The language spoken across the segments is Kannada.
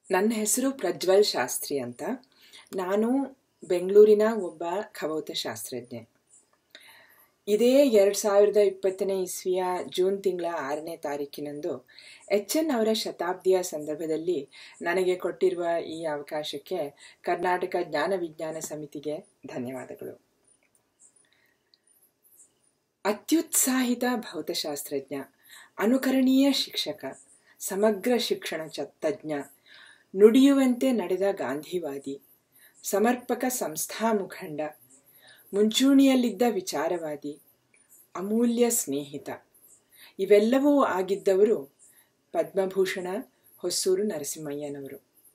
ನನ್ನ ಹೆಸರು ಪ್ರಜ್ವಲ್ ಶಾಸ್ತ್ರಿ ಅಂತ ನಾನು ಬೆಂಗಳೂರಿನ ಒಬ್ಬ ಖಗೋತಶಾಸ್ತ್ರಜ್ಞೆ ಇದೇ ಎರಡು ಸಾವಿರದ ಇಪ್ಪತ್ತನೇ ಇಸ್ವಿಯ ಜೂನ್ ತಿಂಗಳ ಆರನೇ ತಾರೀಕಿನಂದು ಎಚ್ ಎನ್ ಅವರ ಶತಾಬ್ದಿಯ ಸಂದರ್ಭದಲ್ಲಿ ನನಗೆ ಕೊಟ್ಟಿರುವ ಈ ಅವಕಾಶಕ್ಕೆ ಕರ್ನಾಟಕ ಜ್ಞಾನ ವಿಜ್ಞಾನ ಸಮಿತಿಗೆ ಧನ್ಯವಾದಗಳು ಅತ್ಯುತ್ಸಾಹಿತ ಭೌತಶಾಸ್ತ್ರಜ್ಞ ಅನುಕರಣೀಯ ಶಿಕ್ಷಕ ಸಮಗ್ರ ಶಿಕ್ಷಣ ಚ ತಜ್ಞ ನುಡಿಯುವಂತೆ ನಡೆದ ಗಾಂಧಿವಾದಿ ಸಮರ್ಪಕ ಸಂಸ್ಥಾ ಮುಖಂಡ ಮುಂಚೂಣಿಯಲ್ಲಿದ್ದ ವಿಚಾರವಾದಿ ಅಮೂಲ್ಯ ಸ್ನೇಹಿತ ಇವೆಲ್ಲವೂ ಆಗಿದ್ದವರು ಪದ್ಮಭೂಷಣ ಹೊಸೂರು ನರಸಿಂಹಯ್ಯನವರು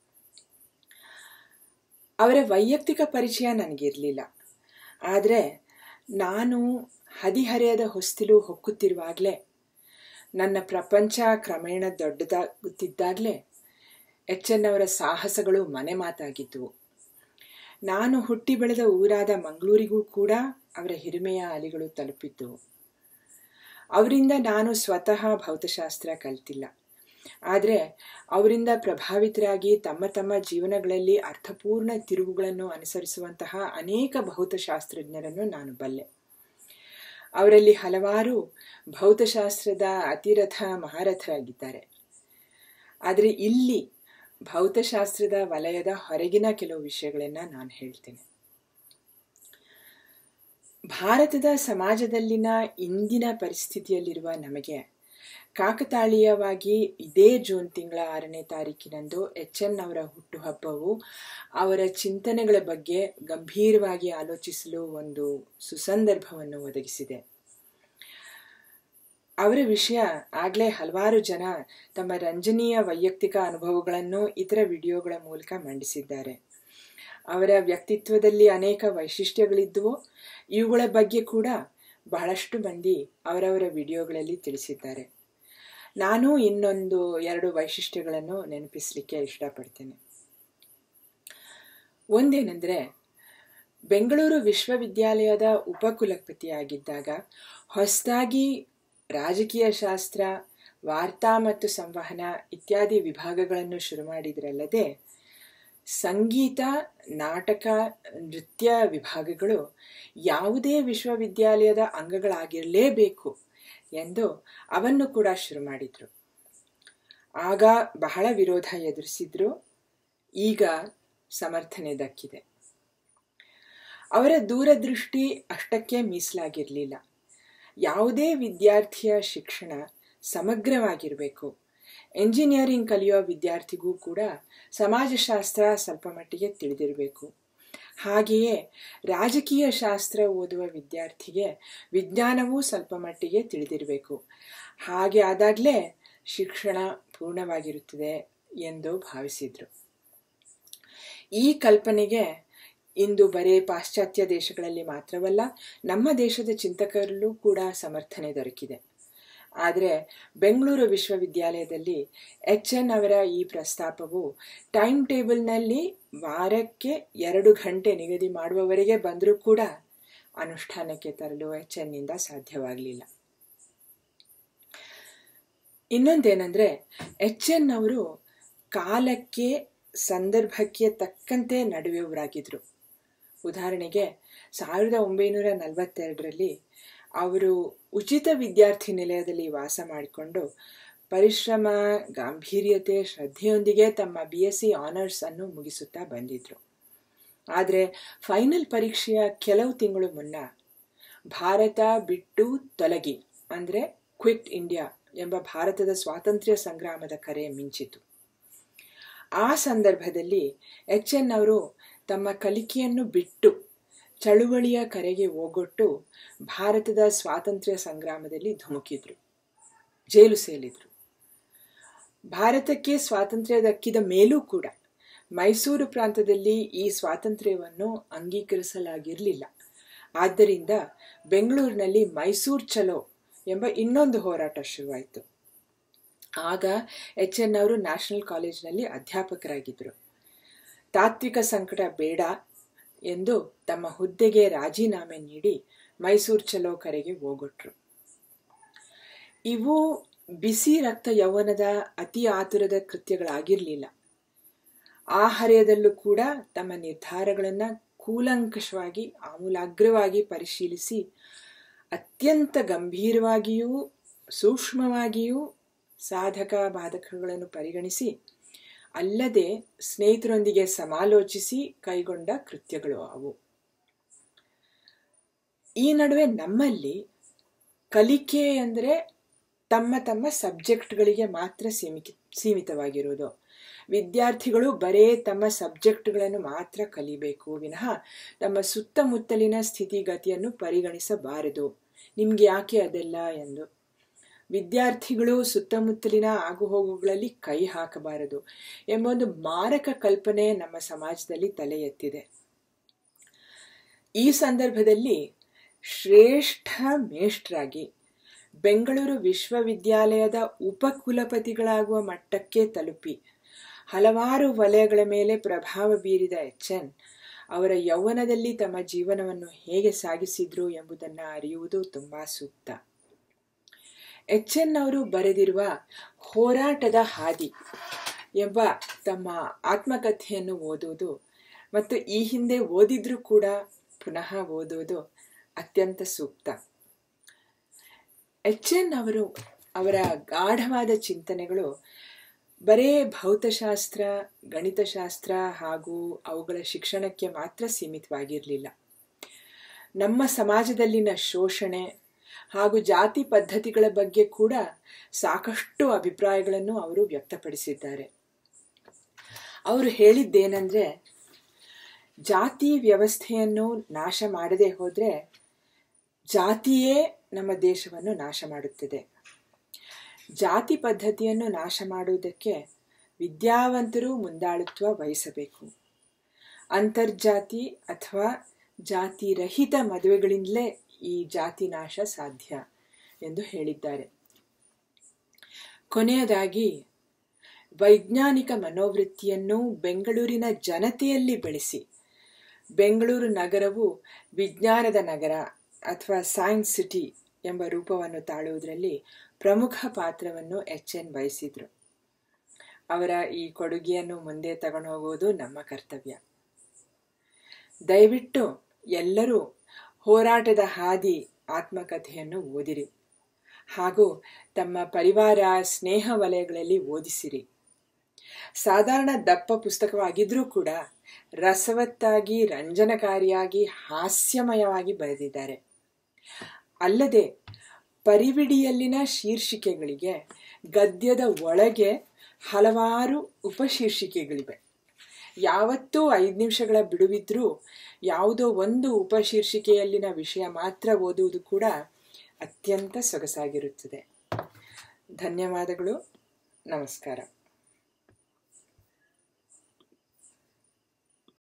ಅವರ ವೈಯಕ್ತಿಕ ಪರಿಚಯ ನನಗಿರಲಿಲ್ಲ ಆದರೆ ನಾನು ಹದಿಹರೆಯದ ಹೊಸ್ತಿಲು ಹೊಕ್ಕುತ್ತಿರುವಾಗಲೇ ನನ್ನ ಪ್ರಪಂಚ ಕ್ರಮೇಣ ದೊಡ್ಡದಾಗುತ್ತಿದ್ದಾಗಲೇ ಎಚ್ ಎನ್ ಅವರ ಸಾಹಸಗಳು ಮನೆ ಮಾತಾಗಿದ್ದವು ನಾನು ಹುಟ್ಟಿ ಬೆಳೆದ ಊರಾದ ಮಂಗಳೂರಿಗೂ ಕೂಡ ಅವರ ಹಿರಿಮೆಯ ಅಲಿಗಳು ತಲುಪಿದ್ದವು ಅವರಿಂದ ನಾನು ಸ್ವತಃ ಭೌತಶಾಸ್ತ್ರ ಕಲ್ತಿಲ್ಲ ಆದರೆ ಅವರಿಂದ ಪ್ರಭಾವಿತರಾಗಿ ತಮ್ಮ ತಮ್ಮ ಜೀವನಗಳಲ್ಲಿ ಅರ್ಥಪೂರ್ಣ ತಿರುವುಗಳನ್ನು ಅನುಸರಿಸುವಂತಹ ಅನೇಕ ಭೌತಶಾಸ್ತ್ರಜ್ಞರನ್ನು ನಾನು ಬಲ್ಲೆ ಅವರಲ್ಲಿ ಹಲವಾರು ಭೌತಶಾಸ್ತ್ರದ ಅತಿರಥ ಮಹಾರಥರಾಗಿದ್ದಾರೆ ಆದರೆ ಇಲ್ಲಿ ಭೌತಶಾಸ್ತ್ರದ ವಲಯದ ಹೊರಗಿನ ಕೆಲವು ವಿಷಯಗಳನ್ನು ನಾನು ಹೇಳ್ತೇನೆ ಭಾರತದ ಸಮಾಜದಲ್ಲಿನ ಇಂದಿನ ಪರಿಸ್ಥಿತಿಯಲ್ಲಿರುವ ನಮಗೆ ಕಾಕತಾಳೀಯವಾಗಿ ಇದೇ ಜೂನ್ ತಿಂಗಳ ಆರನೇ ತಾರೀಕಿನಂದು ಎಚ್ ಎನ್ ಅವರ ಹುಟ್ಟುಹಬ್ಬವು ಅವರ ಚಿಂತನೆಗಳ ಬಗ್ಗೆ ಗಂಭೀರವಾಗಿ ಆಲೋಚಿಸಲು ಒಂದು ಸುಸಂದರ್ಭವನ್ನು ಒದಗಿಸಿದೆ ಅವರ ವಿಷಯ ಆಗಲೇ ಹಲವಾರು ಜನ ತಮ್ಮ ರಂಜನೀಯ ವೈಯಕ್ತಿಕ ಅನುಭವಗಳನ್ನು ಇತರ ವಿಡಿಯೋಗಳ ಮೂಲಕ ಮಂಡಿಸಿದ್ದಾರೆ ಅವರ ವ್ಯಕ್ತಿತ್ವದಲ್ಲಿ ಅನೇಕ ವೈಶಿಷ್ಟ್ಯಗಳಿದ್ದುವು ಇವುಗಳ ಬಗ್ಗೆ ಕೂಡ ಬಹಳಷ್ಟು ಮಂದಿ ಅವರವರ ವಿಡಿಯೋಗಳಲ್ಲಿ ತಿಳಿಸಿದ್ದಾರೆ ನಾನು ಇನ್ನೊಂದು ಎರಡು ವೈಶಿಷ್ಟ್ಯಗಳನ್ನು ನೆನಪಿಸಲಿಕ್ಕೆ ಇಷ್ಟಪಡ್ತೇನೆ ಒಂದೇನೆಂದರೆ ಬೆಂಗಳೂರು ವಿಶ್ವವಿದ್ಯಾಲಯದ ಉಪಕುಲಪತಿಯಾಗಿದ್ದಾಗ ಹೊಸದಾಗಿ ರಾಜಕೀಯ ಶಾಸ್ತ್ರ ವಾರ್ತಾ ಮತ್ತು ಸಂವಹನ ಇತ್ಯಾದಿ ವಿಭಾಗಗಳನ್ನು ಶುರು ಮಾಡಿದ್ರಲ್ಲದೆ ಸಂಗೀತ ನಾಟಕ ನೃತ್ಯ ವಿಭಾಗಗಳು ಯಾವುದೇ ವಿಶ್ವವಿದ್ಯಾಲಯದ ಅಂಗಗಳಾಗಿರಲೇಬೇಕು ಎಂದು ಅವನ್ನು ಕೂಡ ಶುರು ಮಾಡಿದ್ರು ಆಗ ಬಹಳ ವಿರೋಧ ಎದುರಿಸಿದ್ರು ಈಗ ಸಮರ್ಥನೆ ದಕ್ಕಿದೆ ಅವರ ದೂರದೃಷ್ಟಿ ಅಷ್ಟಕ್ಕೆ ಮೀಸಲಾಗಿರಲಿಲ್ಲ ಯಾವುದೇ ವಿದ್ಯಾರ್ಥಿಯ ಶಿಕ್ಷಣ ಸಮಗ್ರವಾಗಿರಬೇಕು ಎಂಜಿನಿಯರಿಂಗ್ ಕಲಿಯೋ ವಿದ್ಯಾರ್ಥಿಗೂ ಕೂಡ ಸಮಾಜಶಾಸ್ತ್ರ ಸ್ವಲ್ಪ ಮಟ್ಟಿಗೆ ತಿಳಿದಿರಬೇಕು ಹಾಗೆಯೇ ರಾಜಕೀಯ ಶಾಸ್ತ್ರ ಓದುವ ವಿದ್ಯಾರ್ಥಿಗೆ ವಿಜ್ಞಾನವೂ ಸ್ವಲ್ಪ ಮಟ್ಟಿಗೆ ತಿಳಿದಿರಬೇಕು ಹಾಗೆ ಆದಾಗಲೇ ಶಿಕ್ಷಣ ಪೂರ್ಣವಾಗಿರುತ್ತದೆ ಎಂದು ಭಾವಿಸಿದರು ಈ ಕಲ್ಪನೆಗೆ ಇಂದು ಬರೇ ಪಾಶ್ಚಾತ್ಯ ದೇಶಗಳಲ್ಲಿ ಮಾತ್ರವಲ್ಲ ನಮ್ಮ ದೇಶದ ಚಿಂತಕರಲ್ಲೂ ಕೂಡ ಸಮರ್ಥನೆ ದೊರಕಿದೆ ಆದರೆ ಬೆಂಗಳೂರು ವಿಶ್ವವಿದ್ಯಾಲಯದಲ್ಲಿ ಎಚ್ ಎನ್ ಅವರ ಈ ಪ್ರಸ್ತಾಪವು ಟೈಮ್ ಟೇಬಲ್ನಲ್ಲಿ ವಾರಕ್ಕೆ ಎರಡು ಗಂಟೆ ನಿಗದಿ ಮಾಡುವವರೆಗೆ ಬಂದರೂ ಕೂಡ ಅನುಷ್ಠಾನಕ್ಕೆ ತರಲು ಎಚ್ ಎನ್ನಿಂದ ಸಾಧ್ಯವಾಗಲಿಲ್ಲ ಇನ್ನೊಂದೇನೆಂದರೆ ಎಚ್ ಎನ್ ಅವರು ಕಾಲಕ್ಕೆ ಸಂದರ್ಭಕ್ಕೆ ತಕ್ಕಂತೆ ನಡೆಯುವವರಾಗಿದ್ದರು ಉದಾಹರಣೆಗೆ ಸಾವಿರದ ಒಂಬೈನೂರ ನಲವತ್ತೆರಡರಲ್ಲಿ ಅವರು ಉಚಿತ ವಿದ್ಯಾರ್ಥಿ ನಿಲಯದಲ್ಲಿ ವಾಸ ಮಾಡಿಕೊಂಡು ಪರಿಶ್ರಮ ಗಾಂಭೀರ್ಯತೆ ಶ್ರದ್ಧೆಯೊಂದಿಗೆ ತಮ್ಮ ಬಿ ಎಸ್ ಸಿ ಆನರ್ಸ್ ಅನ್ನು ಮುಗಿಸುತ್ತಾ ಬಂದಿದ್ರು ಆದರೆ ಫೈನಲ್ ಪರೀಕ್ಷೆಯ ಕೆಲವು ತಿಂಗಳು ಮುನ್ನ ಭಾರತ ಬಿಟ್ಟು ತೊಲಗಿ ಅಂದರೆ ಕ್ವಿಟ್ ಇಂಡಿಯಾ ಎಂಬ ಭಾರತದ ಸ್ವಾತಂತ್ರ್ಯ ಸಂಗ್ರಾಮದ ಕರೆ ಮಿಂಚಿತು ಆ ಸಂದರ್ಭದಲ್ಲಿ ಎಚ್ ಎನ್ ಅವರು ತಮ್ಮ ಕಲಿಕೆಯನ್ನು ಬಿಟ್ಟು ಚಳುವಳಿಯ ಕರೆಗೆ ಓಗೊಟ್ಟು ಭಾರತದ ಸ್ವಾತಂತ್ರ್ಯ ಸಂಗ್ರಾಮದಲ್ಲಿ ಧುಮುಕಿದ್ರು ಜೈಲು ಸೇಲಿದ್ರು ಭಾರತಕ್ಕೆ ಸ್ವಾತಂತ್ರ್ಯ ದಕ್ಕಿದ ಮೇಲೂ ಕೂಡ ಮೈಸೂರು ಪ್ರಾಂತದಲ್ಲಿ ಈ ಸ್ವಾತಂತ್ರ್ಯವನ್ನು ಅಂಗೀಕರಿಸಲಾಗಿರಲಿಲ್ಲ ಆದ್ದರಿಂದ ಬೆಂಗಳೂರಿನಲ್ಲಿ ಮೈಸೂರು ಚಲೋ ಎಂಬ ಇನ್ನೊಂದು ಹೋರಾಟ ಶುರುವಾಯಿತು ಆಗ ಎಚ್ ಎನ್ ಅವರು ನ್ಯಾಷನಲ್ ಕಾಲೇಜಿನಲ್ಲಿ ಅಧ್ಯಾಪಕರಾಗಿದ್ದರು ತಾತ್ವಿಕ ಸಂಕಟ ಬೇಡ ಎಂದು ತಮ್ಮ ಹುದ್ದೆಗೆ ರಾಜೀನಾಮೆ ನೀಡಿ ಮೈಸೂರು ಚಲೋ ಕರೆಗೆ ಹೋಗೊಟ್ರು ಇವು ಬಿಸಿ ರಕ್ತ ಯೌವನದ ಅತಿ ಆತುರದ ಕೃತ್ಯಗಳಾಗಿರಲಿಲ್ಲ ಆ ಹರೆಯದಲ್ಲೂ ಕೂಡ ತಮ್ಮ ನಿರ್ಧಾರಗಳನ್ನು ಕೂಲಂಕಷವಾಗಿ ಆಮೂಲಾಗ್ರವಾಗಿ ಪರಿಶೀಲಿಸಿ ಅತ್ಯಂತ ಗಂಭೀರವಾಗಿಯೂ ಸೂಕ್ಷ್ಮವಾಗಿಯೂ ಸಾಧಕ ಬಾಧಕಗಳನ್ನು ಪರಿಗಣಿಸಿ ಅಲ್ಲದೆ ಸ್ನೇಹಿತರೊಂದಿಗೆ ಸಮಾಲೋಚಿಸಿ ಕೈಗೊಂಡ ಕೃತ್ಯಗಳು ಅವು ಈ ನಡುವೆ ನಮ್ಮಲ್ಲಿ ಕಲಿಕೆ ಅಂದರೆ ತಮ್ಮ ತಮ್ಮ ಸಬ್ಜೆಕ್ಟ್ಗಳಿಗೆ ಮಾತ್ರ ಸೀಮಿತ ಸೀಮಿತವಾಗಿರೋದು ವಿದ್ಯಾರ್ಥಿಗಳು ಬರೇ ತಮ್ಮ ಸಬ್ಜೆಕ್ಟ್ಗಳನ್ನು ಮಾತ್ರ ಕಲಿಬೇಕು ವಿನಃ ತಮ್ಮ ಸುತ್ತಮುತ್ತಲಿನ ಸ್ಥಿತಿಗತಿಯನ್ನು ಪರಿಗಣಿಸಬಾರದು ನಿಮ್ಗೆ ಯಾಕೆ ಅದೆಲ್ಲ ಎಂದು ವಿದ್ಯಾರ್ಥಿಗಳು ಸುತ್ತಮುತ್ತಲಿನ ಆಗುಹೋಗುಗಳಲ್ಲಿ ಕೈ ಹಾಕಬಾರದು ಎಂಬ ಒಂದು ಮಾರಕ ಕಲ್ಪನೆ ನಮ್ಮ ಸಮಾಜದಲ್ಲಿ ತಲೆ ಎತ್ತಿದೆ ಈ ಸಂದರ್ಭದಲ್ಲಿ ಶ್ರೇಷ್ಠ ಮೇಷ್ಟ್ರಾಗಿ ಬೆಂಗಳೂರು ವಿಶ್ವವಿದ್ಯಾಲಯದ ಉಪಕುಲಪತಿಗಳಾಗುವ ಮಟ್ಟಕ್ಕೆ ತಲುಪಿ ಹಲವಾರು ವಲಯಗಳ ಮೇಲೆ ಪ್ರಭಾವ ಬೀರಿದ ಎಚ್ ಎನ್ ಅವರ ಯೌವನದಲ್ಲಿ ತಮ್ಮ ಜೀವನವನ್ನು ಹೇಗೆ ಸಾಗಿಸಿದ್ರು ಎಂಬುದನ್ನು ಅರಿಯುವುದು ತುಂಬಾ ಸೂಕ್ತ ಎಚ್ ಎನ್ ಅವರು ಬರೆದಿರುವ ಹೋರಾಟದ ಹಾದಿ ಎಂಬ ತಮ್ಮ ಆತ್ಮಕಥೆಯನ್ನು ಓದುವುದು ಮತ್ತು ಈ ಹಿಂದೆ ಓದಿದ್ರೂ ಕೂಡ ಪುನಃ ಓದುವುದು ಅತ್ಯಂತ ಸೂಕ್ತ ಎಚ್ ಎನ್ ಅವರು ಅವರ ಗಾಢವಾದ ಚಿಂತನೆಗಳು ಬರೇ ಭೌತಶಾಸ್ತ್ರ ಗಣಿತಶಾಸ್ತ್ರ ಹಾಗೂ ಅವುಗಳ ಶಿಕ್ಷಣಕ್ಕೆ ಮಾತ್ರ ಸೀಮಿತವಾಗಿರಲಿಲ್ಲ ನಮ್ಮ ಸಮಾಜದಲ್ಲಿನ ಶೋಷಣೆ ಹಾಗೂ ಜಾತಿ ಪದ್ಧತಿಗಳ ಬಗ್ಗೆ ಕೂಡ ಸಾಕಷ್ಟು ಅಭಿಪ್ರಾಯಗಳನ್ನು ಅವರು ವ್ಯಕ್ತಪಡಿಸಿದ್ದಾರೆ ಅವರು ಹೇಳಿದ್ದೇನೆಂದ್ರೆ ಜಾತಿ ವ್ಯವಸ್ಥೆಯನ್ನು ನಾಶ ಮಾಡದೆ ಹೋದರೆ ಜಾತಿಯೇ ನಮ್ಮ ದೇಶವನ್ನು ನಾಶ ಮಾಡುತ್ತದೆ ಜಾತಿ ಪದ್ಧತಿಯನ್ನು ನಾಶ ಮಾಡುವುದಕ್ಕೆ ವಿದ್ಯಾವಂತರು ಮುಂದಾಳುತ್ವ ವಹಿಸಬೇಕು ಅಂತರ್ಜಾತಿ ಅಥವಾ ಜಾತಿ ರಹಿತ ಮದುವೆಗಳಿಂದಲೇ ಈ ಜಾತಿ ನಾಶ ಸಾಧ್ಯ ಎಂದು ಹೇಳಿದ್ದಾರೆ ಕೊನೆಯದಾಗಿ ವೈಜ್ಞಾನಿಕ ಮನೋವೃತ್ತಿಯನ್ನು ಬೆಂಗಳೂರಿನ ಜನತೆಯಲ್ಲಿ ಬೆಳೆಸಿ ಬೆಂಗಳೂರು ನಗರವು ವಿಜ್ಞಾನದ ನಗರ ಅಥವಾ ಸೈನ್ಸ್ ಸಿಟಿ ಎಂಬ ರೂಪವನ್ನು ತಾಳುವುದರಲ್ಲಿ ಪ್ರಮುಖ ಪಾತ್ರವನ್ನು ಎಚ್ ಎನ್ ವಹಿಸಿದ್ರು ಅವರ ಈ ಕೊಡುಗೆಯನ್ನು ಮುಂದೆ ತಗೊಂಡು ಹೋಗುವುದು ನಮ್ಮ ಕರ್ತವ್ಯ ದಯವಿಟ್ಟು ಎಲ್ಲರೂ ಹೋರಾಟದ ಹಾದಿ ಆತ್ಮಕಥೆಯನ್ನು ಓದಿರಿ ಹಾಗೂ ತಮ್ಮ ಪರಿವಾರ ಸ್ನೇಹ ವಲಯಗಳಲ್ಲಿ ಓದಿಸಿರಿ ಸಾಧಾರಣ ದಪ್ಪ ಪುಸ್ತಕವಾಗಿದ್ರೂ ಕೂಡ ರಸವತ್ತಾಗಿ ರಂಜನಕಾರಿಯಾಗಿ ಹಾಸ್ಯಮಯವಾಗಿ ಬರೆದಿದ್ದಾರೆ ಅಲ್ಲದೆ ಪರಿವಿಡಿಯಲ್ಲಿನ ಶೀರ್ಷಿಕೆಗಳಿಗೆ ಗದ್ಯದ ಒಳಗೆ ಹಲವಾರು ಉಪಶೀರ್ಷಿಕೆಗಳಿವೆ ಯಾವತ್ತೂ ಐದು ನಿಮಿಷಗಳ ಬಿಡುವಿದ್ರೂ ಯಾವುದೋ ಒಂದು ಉಪಶೀರ್ಷಿಕೆಯಲ್ಲಿನ ವಿಷಯ ಮಾತ್ರ ಓದುವುದು ಕೂಡ ಅತ್ಯಂತ ಸೊಗಸಾಗಿರುತ್ತದೆ ಧನ್ಯವಾದಗಳು ನಮಸ್ಕಾರ